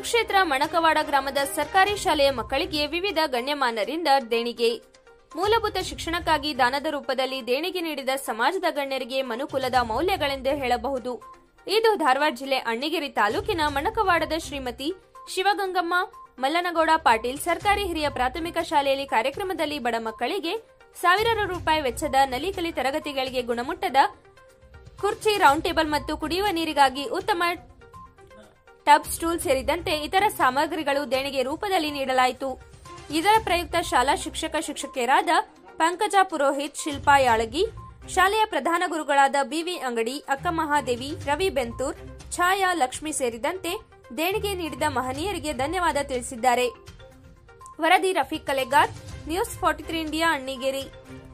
ಸುಕ್ಷೇತ್ರ ಮಣಕವಾಡ ಗ್ರಾಮದ ಸರ್ಕಾರಿ ಶಾಲೆಯ ಮಕ್ಕಳಿಗೆ ವಿವಿಧ ಗಣ್ಯಮಾನ್ಯರಿಂದ ದೇಣಿಗೆ ಮೂಲಭೂತ ಶಿಕ್ಷಣಕ್ಕಾಗಿ ದಾನದ ರೂಪದಲ್ಲಿ ದೇಣಿಗೆ ನೀಡಿದ ಸಮಾಜದ ಗಣ್ಯರಿಗೆ ಮನುಕುಲದ ಮೌಲ್ಯಗಳೆಂದು ಹೇಳಬಹುದು ಇದು ಧಾರವಾಡ ಜಿಲ್ಲೆ ಅಣ್ಣಿಗೇರಿ ತಾಲೂಕಿನ ಮಣಕವಾಡದ ಶ್ರೀಮತಿ ಶಿವಗಂಗಮ್ಮ ಮಲ್ಲನಗೌಡ ಪಾಟೀಲ್ ಸರ್ಕಾರಿ ಹಿರಿಯ ಪ್ರಾಥಮಿಕ ಶಾಲೆಯಲ್ಲಿ ಕಾರ್ಯಕ್ರಮದಲ್ಲಿ ಬಡ ಮಕ್ಕಳಿಗೆ ಸಾವಿರಾರು ರೂಪಾಯಿ ವೆಚ್ಚದ ನಲಿಕಲಿ ತರಗತಿಗಳಿಗೆ ಗುಣಮಟ್ಟದ ಕುರ್ಚಿ ರೌಂಡ್ ಟೇಬಲ್ ಮತ್ತು ಕುಡಿಯುವ ನೀರಿಗಾಗಿ ಉತ್ತಮ ಟಬ್ ಸ್ಟೂಲ್ ಸೇರಿದಂತೆ ಇತರ ಸಾಮಗ್ರಿಗಳು ದೇಣಿಗೆ ರೂಪದಲ್ಲಿ ನೀಡಲಾಯಿತು ಇದರ ಪ್ರಯುಕ್ತ ಶಾಲಾ ಶಿಕ್ಷಕ ಶಿಕ್ಷಕಿಯರಾದ ಪಂಕಜ ಪುರೋಹಿತ್ ಶಿಲ್ಪಾ ಯಾಳಗಿ ಶಾಲೆಯ ಪ್ರಧಾನ ಗುರುಗಳಾದ ಬಿವಿ ಅಂಗಡಿ ಅಕ್ಕ ಮಹಾದೇವಿ ರವಿ ಬೆಂತೂರ್ ಛಾಯಾ ಲಕ್ಷ್ಮಿ ಸೇರಿದಂತೆ ದೇಣಿಗೆ ನೀಡಿದ ಮಹನೀಯರಿಗೆ ಧನ್ಯವಾದ ತಿಳಿಸಿದ್ದಾರೆ ವರದಿ Rafiq Kalegar news forty three India Annigeri